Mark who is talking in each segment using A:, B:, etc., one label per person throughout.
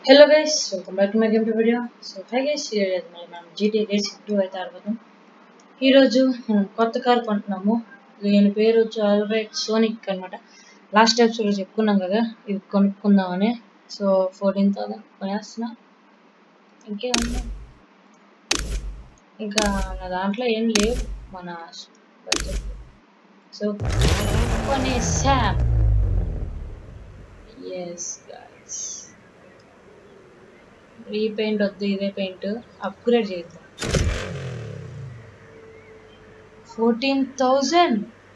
A: Hello guys welcome back to my game video so hi guys ఈరోజు మరి మనం GT race two అయితే ఆడబోతాం ఈరోజు మనం కొత్త కార్ కొంటున్నాము దీని పేరు వచ్చి ఆల్రైట్ సోనిక్ అనమాట లాస్ట్ ఎపిసోడ్లో చెప్పుకున్నాం కదా ఇది కొనుక్కుందామని సో ఫోర్టీన్ థౌసండ్ కొనేస్తున్నా ఇంకేముంది ఇంకా నా దాంట్లో ఏం లేవు మన బడ్జెట్ సో కొనేసాం ఎస్ గైస్ ఈ పెయింట్ వద్దు ఇదే పెయింట్ అప్గ్రేడ్ చేద్దాం ఫోర్టీన్ థౌజండ్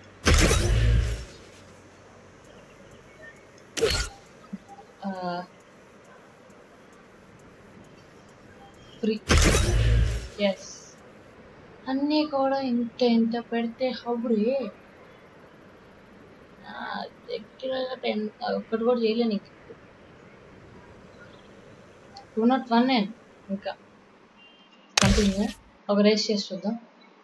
A: ఫ్రీ ఎస్ అన్నీ కూడా ఇంత ఇంత పెడితే హౌరే దగ్గర టెన్ ఒక్కటి కూడా చేయలే నీకు టూ నాట్ వన్ నేను ఇంకా కంటిన్యూ ఒక రేస్ చేసి చూద్దాం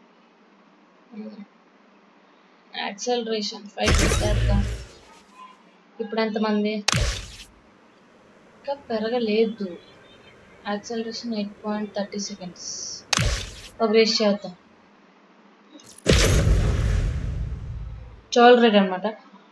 A: యాక్సలరేషన్ ఫైవ్ పెట్టేద్దాం ఇప్పుడు ఎంతమంది ఇంకా పెరగలేదు acceleration eight point thirty seconds ఒక రేస్ చేద్దాం చోల్ రెడ్ అనమాట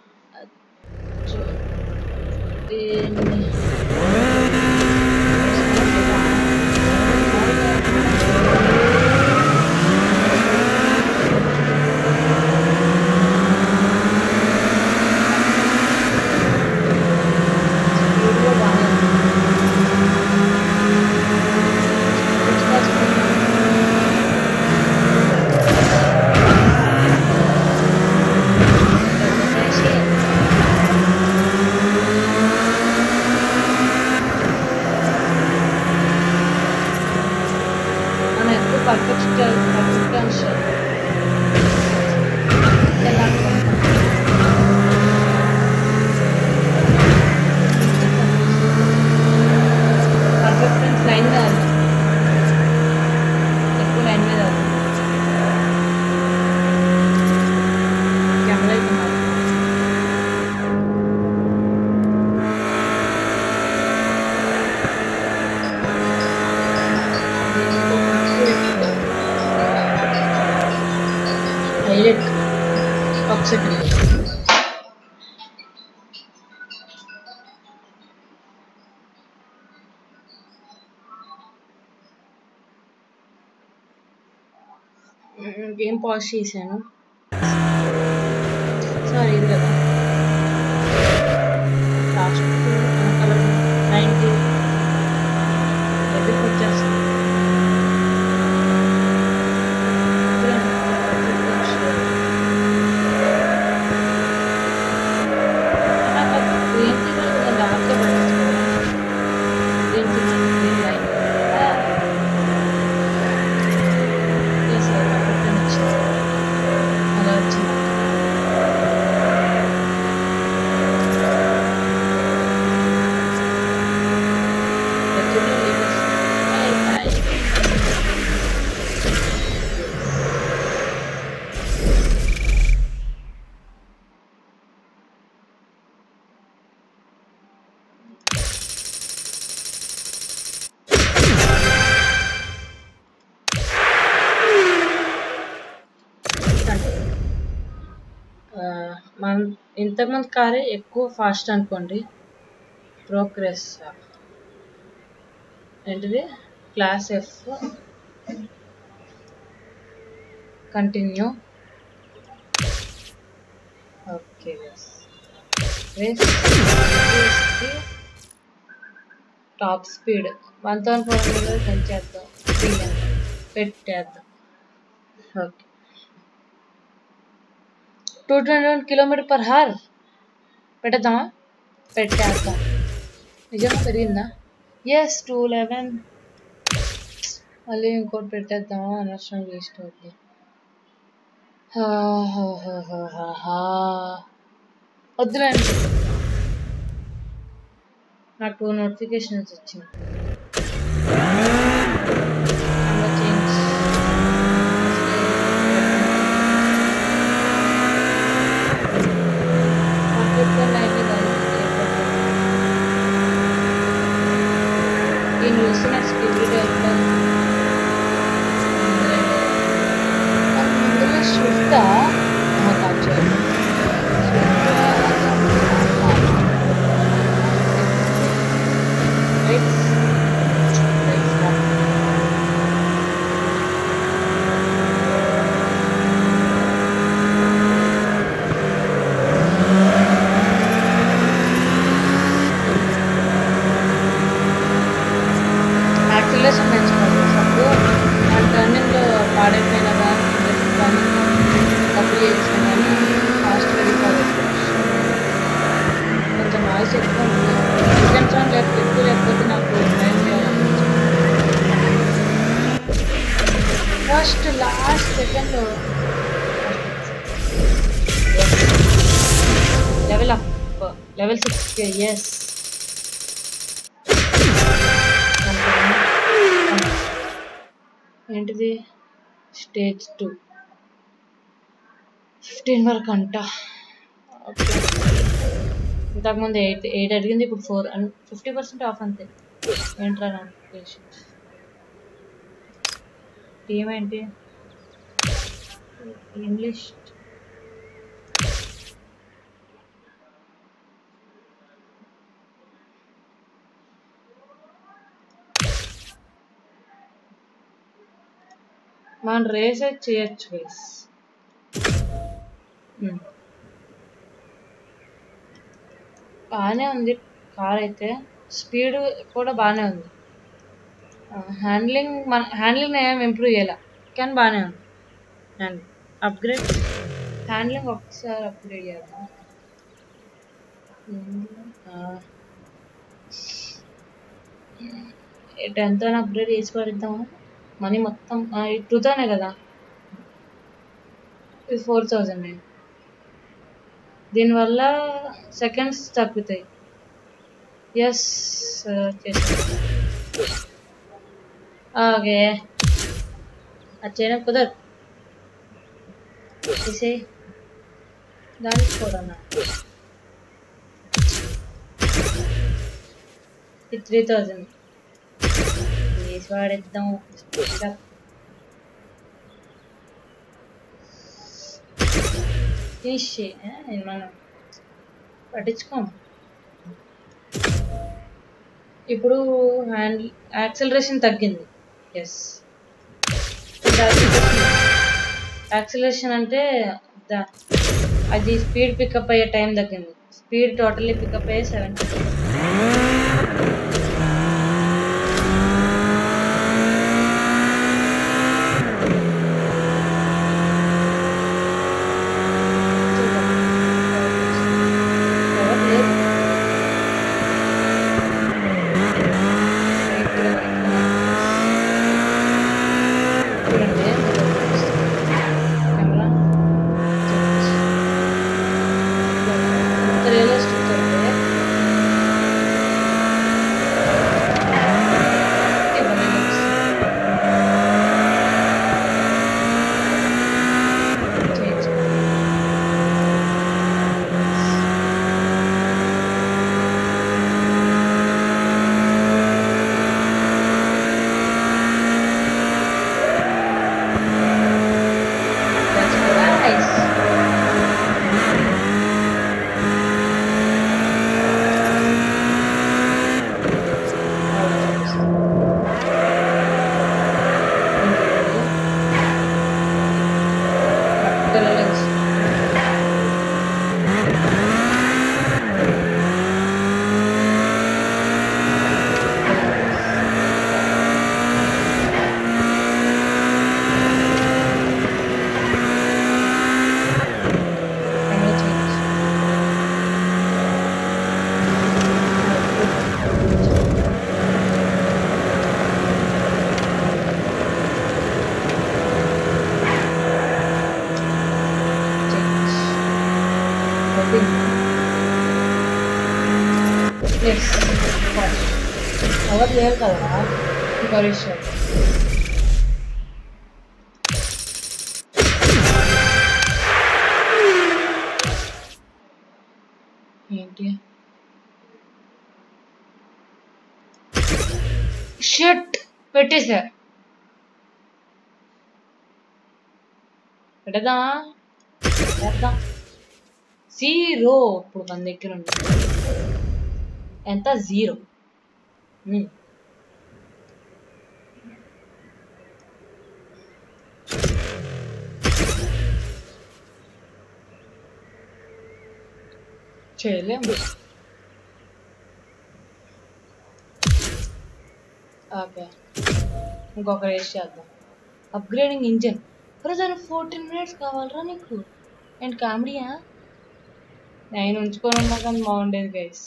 A: మనం ఎక్కువ పర్ఫెక్ట్ పర్ఫెక్ట్ అని పర్ఫెక్ట్ ఫ్రెండ్స్ లైన్ మీద వెళ్దాం. ఎక్కువ లైన్ మీద వెళ్దాం. కెమెరా అయితే మారుతుంది. హైలైట్ ఒక సెకండ్ గేమ్ పాజ్ చేశాను సారీ ఇది కదా లాస్ట్ నైన్టీ దగ్గరికి వచ్చేస్తుంది మన ఇంతకుముందు కారే ఎక్కువ ఫాస్ట్ అనుకోండి ప్రోగ్రెస్ ఏంటిది class F continue okay race top speed one thousand four hundred పెంచేద్దాం పెట్టేద్దాం okay two twenty one kilometre per హార్ పెట్టేద్దామా పెట్టేద్దాం నిజంగా పెరిగిందా ఎస్ టూ లెవెన్ మళ్ళీ ఇంకోటి పెట్టేద్దామా అనవసరం వేస్ట్ అవుతుంది వద్దులేండి నాకు టూ నోటిఫికేషన్స్ వచ్చింది చేంజ్ పర్ఫెక్ట్గా లైన్ లెవెల్ సిక్స్ ఎస్ ఏంటిది స్టేజ్ టూ ఫిఫ్టీన్ వరకు అంట ఓకే ఇంతకుముందు ఎయిట్ ఎయిట్ అడిగింది ఇప్పుడు four and fifty percent off అంతే ఏంట్రా నోటిఫికేషన్ టీమ్ ఏంటి ఇంగ్లీష్ మనం రేస్ అయితే చేయొచ్చు గైస్ బాగానే ఉంది కార్ అయితే స్పీడ్ కూడా బాగానే ఉంది హ్యాండ్లింగ్ మన హ్యాండ్లింగ్ ఏం ఇంప్రూవ్ చేయాల కానీ బాగానే ఉంది హ్యాండ్ అప్గ్రేడ్ హ్యాండ్లింగ్ ఒకసారి అప్గ్రేడ్ చేద్దాం టెన్త్ అప్గ్రేడ్ చేసి పడిద్దాము మనీ మొత్తం టూ థౌసండ్ కదా ఇది ఫోర్ థౌజండ్ దీనివల్ల సెకండ్స్ తగ్గుతాయి ఎస్ ఓకే అది చేయడం కుదరదు తీసే దానికి కూడా ఇది త్రీ థౌజండ్ వేసి వాడేద్దాం తీసి మనం పట్టించుకోం ఇప్పుడు హ్యాండ్ యాక్సలరేషన్ తగ్గింది ఎస్ యాక్సలరేషన్ అంటే అది స్పీడ్ పికప్ అయ్యే టైం తగ్గింది స్పీడ్ టోటల్లీ పికప్ అయ్యే సెవెన్ ఎవరు లేరు కదా ఇంకో విషయం ఏంటి షట్ పెట్టేసా పెడదామా పెడదాం జీరో ఇప్పుడు మన దగ్గర ఉంది ఎంత జీరో చేయలేము ఓకే ఇంకొక రేస్ చేద్దాం అప్గ్రేడింగ్ ఇంజిన్ అరే దానికి ఫోర్టీన్ మినిట్స్ కావాలరా నీకు అండ్ కామెడీయా నేను ఉంచుకొని ఉన్నా కానీ బాగుండేది గైస్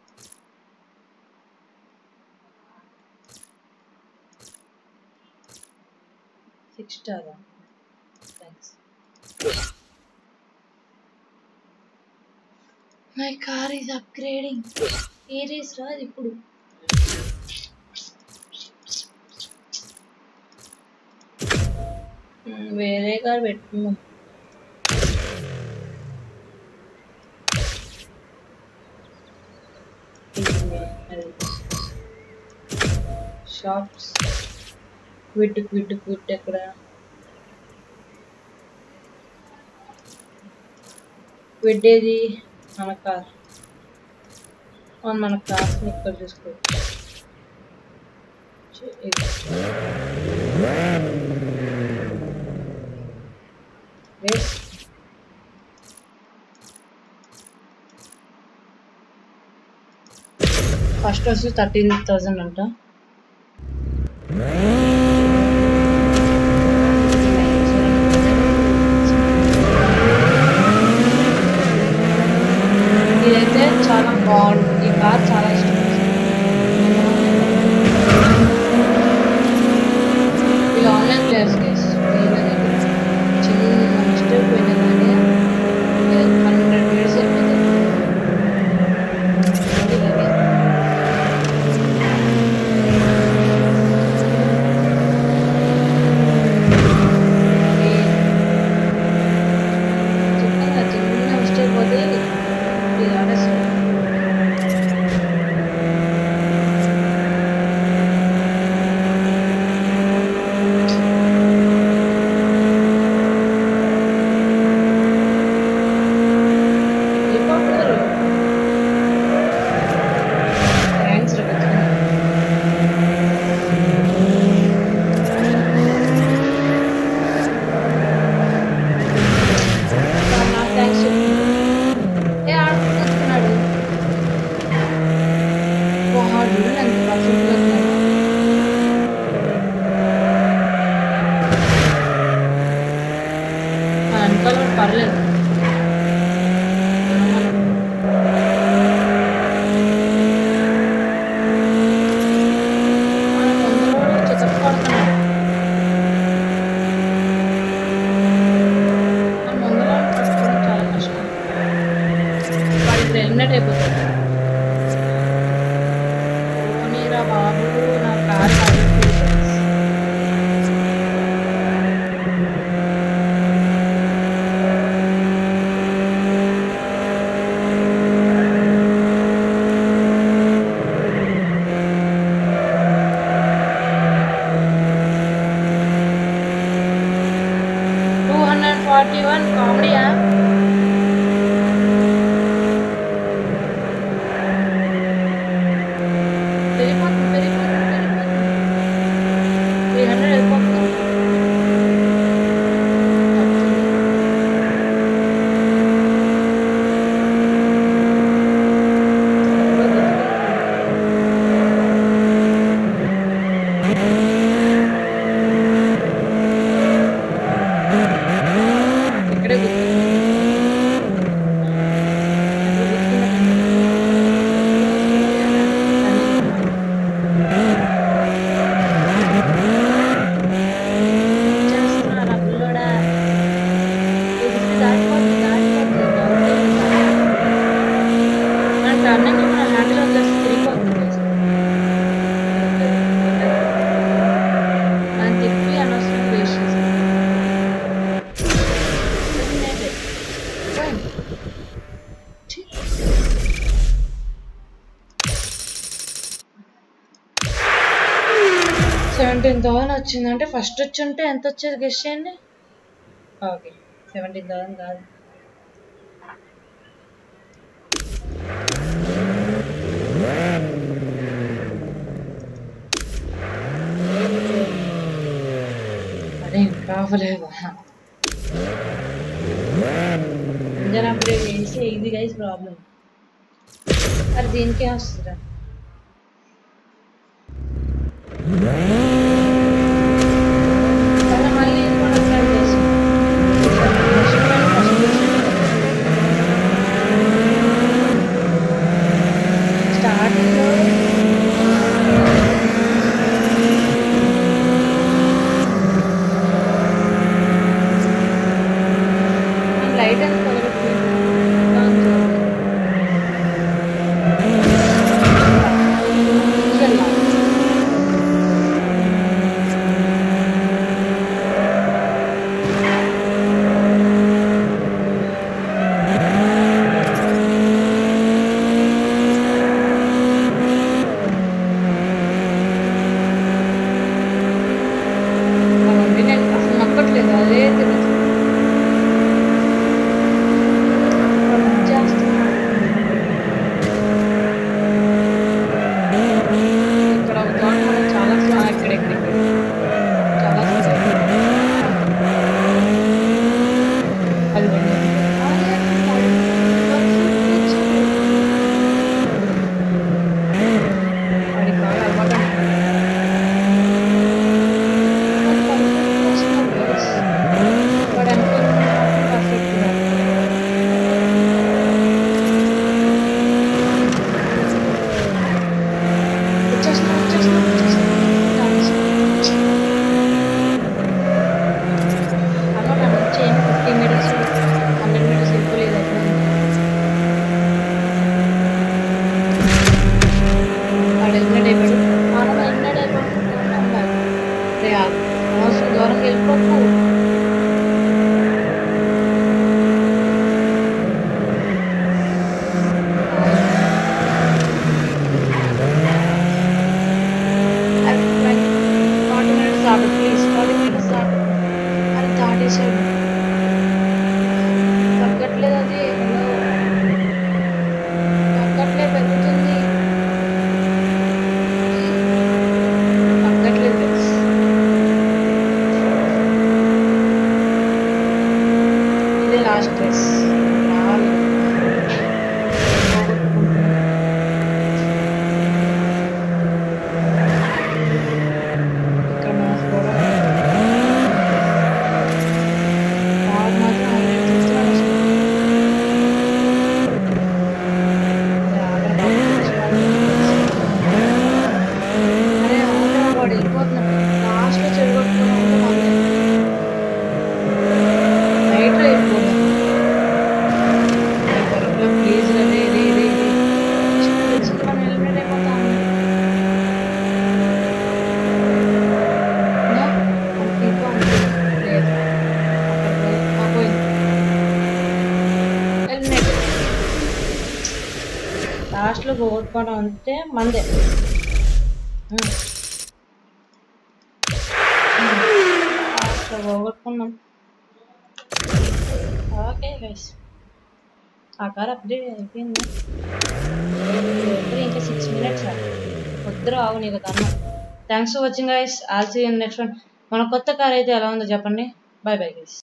A: సిక్స్ స్టారా thanks my car is upgrading a race రాదు ఇప్పుడు మ్మ్, వేరే కార్ పెట్టుకుందాం షాప్స్ క్విడ్ క్విడ్ క్విడ్ ఎక్కడ క్విడ్ ఏది మన కార్ అవును, మన కార్స్ని ఇక్కడ చూసుకోవచ్చు చే- ఇది. రేస్ ఫస్ట్ వచ్చి థర్టీన్ థౌజండ్ అంట ఇదైతే చాలా బాగుంటుంది ఈ కార్ చాలా ఇష్టం ఇది ఆన్లైన్ ప్లేయర్స్ గైస్ చిన్న మిస్టేక్ పోయినా కానీ హండ్రెడ్ మినిట్స్ అయిపోతుంది ఇలాగే చిన్నగా చిన్న మిస్టేక్ పోతే ఇది ఆడేస్తుంది వెళ్ళిపోతారు థ్యాంక్స్ రకత నాకు థ్యాంక్స్ ఏ ఆడుకుంటున్నాడు వాడు ఎంత పర్ఫెక్ట్గా ఉన్నాడు ఆ వెనకాల వాడు పర్లేదు మన ముందు చితక్ పడుతున్నాడు మన ముందు పట్టుకోవడం చాలా కష్టం వాడికి ఎలిమినేట్ అయిపోతాడు పోనీరా బాబు నా కారు కాలిపోయింది. టూ హండ్రెడ్ ఫార్టీ వన్ కామెడీయా పెరిగిపోతుంది పెరిగిపోతుంది పెరిగిపోతుంది త్రీ హండ్రెడ్ వెళ్ళిపోతుంది ఇక్కడే చేస్తున్నారా పిల్లోడా ఇది దాటిపోతుంది దాటిపోతుంది మన టర్నింగ్ మన హ్యాండిల్ వదిలేసి తిరిగిపోతుంది దాన్ని తిప్పి అనవసరం వేస్ట్ చేస్తాను సెవెంటీన్ థౌసండ్ వచ్చిందంటే ఫస్ట్ వచ్చి ఉంటే ఎంత వచ్చేది గెస్ట్ చేయండి ఓకే సెవెంటీన్ థౌసండ్ కాదు అరే ఇంకా అవ్వలేదా ఇంజన్ అప్డేట్ చేసి ఇది గైస్ ప్రాబ్లం అది దీనికే వస్తుందా కానీ మళ్ళీ ఇది కూడా ఒకసారి చేసి స్టార్టింగ్లో లైట్ ఎంత పగలట్లేదు లాస్ట్లో పోగొట్టుకోవడం అంటే మందే లాస్ట్లో పోగొట్టుకున్నాం ఓకే గైస్ ఆ కార్ అప్డేట్ అయిపోయింది ఇప్పుడు ఇంకా సిక్స్ మినిట్స్ వద్దరు ఆవు నీకు దన్నం thanks for watching guys all see in next one మన కొత్త కార్ అయితే ఎలా ఉందో చెప్పండి బాయ్ బాయ్ గైస్